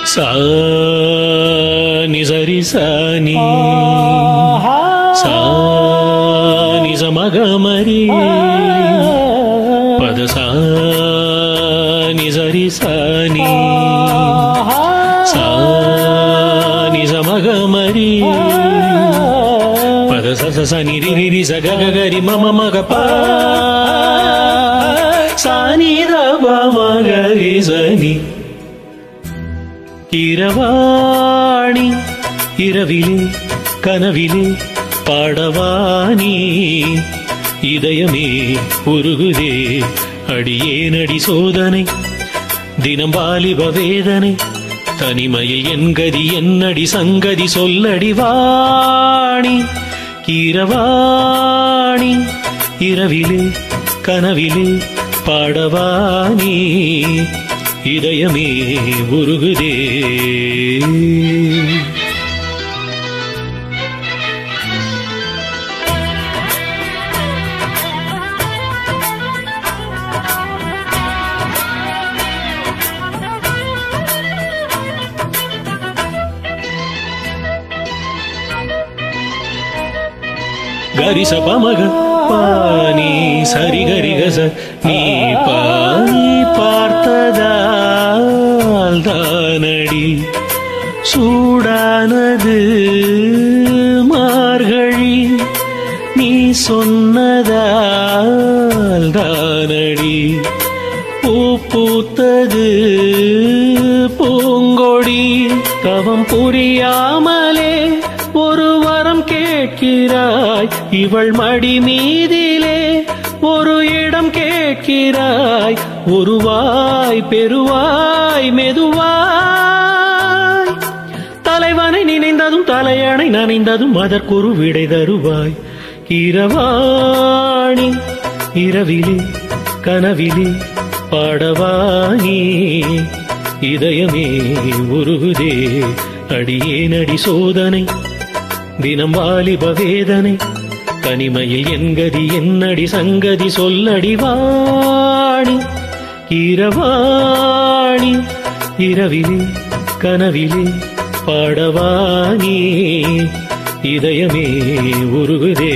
சா நிசரி சானி சா நிசமகமரி பத சா நிசரி சானி சா நிசமகமரி பத ச ச ச நி ரி ரி ரி ச க க க ரி ம ம ம க ப சா நி த ப ம க ரி ச நி இரவாணி இரவிலே கனவிலே பாடவானி இதயமே உருகுதே அடியேனடி சோதனை தினம் வாலிப வேதனை தனிமையில் என் கதி என்னடி சங்கதி சொல்லடி வாணி கீரவாணி இரவிலே கனவிலே பாடவானி இதயமே உருகுதே கரிச பமக பானி சரி கரி கச நீ பானி பார்த்ததால் தானடி சூடானது மார்கழி நீ சொன்னதால் தானடி பூ பூத்தது பூங்கொடி தவம் புரியாமலே ஒரு வரம் கேட்கிறாய் இவள் மடி மீதிலே ஒரு இடம் கேட்கிறாய் ஒருவாய் பெருவாய் மெதுவாய் தலைவனை நினைந்ததும் தலையணை நனைந்ததும் அதற்கொரு விடை தருவாய் இரவாணி இரவிலே கனவிலே பாடவாணி இதயமே உருகுதே அடியேனடி சோதனை தினம் வாலிப வேதனை தனிமையில் என்கதி என்னடி சங்கதி சொல்லடி வாணி இரவாணி இரவிலே கனவிலே பாடவாணி இதயமே உருகுதே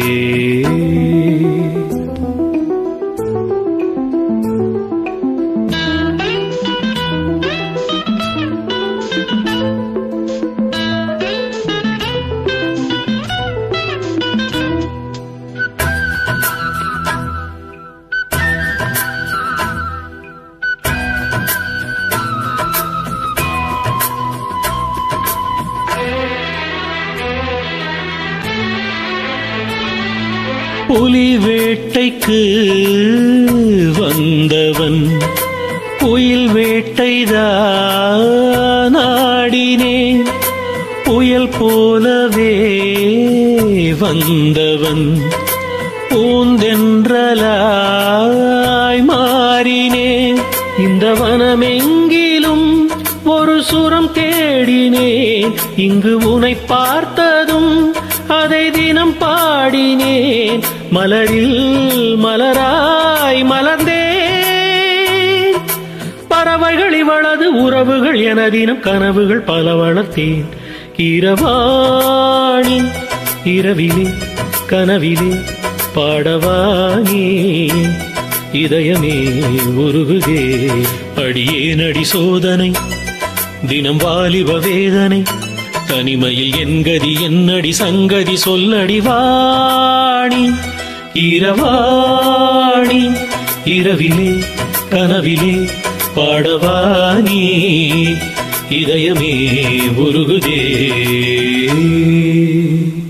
புலி வேட்டைக்கு வந்தவன் புயல் வேட்டைதான் ஆடினேன் புயல் போலவே வந்தவன் பூந்தென்றலாய் மாறினேன் இந்த வனமெங்கிலும் ஒரு சுரம் தேடினேன் இங்கு உனை பார்த்ததும் அதை தினம் பாடினேன் மலரில் மலராய் மலர்ந்தேன் பறவைகள் இவளது உறவுகள் என தினம் கனவுகள் பல வளர்த்தேன் இரவாணி இரவிலே கனவிலே பாடவானி இதயமே உருகுதே அடியேனடி சோதனை தினம் வாலிப வேதனை தனிமையில் என்கதி என்னடி சங்கதி சொல்லடி வாணி இரவாணி இரவிலே கனவிலே பாடவானி இதயமே உருகுதே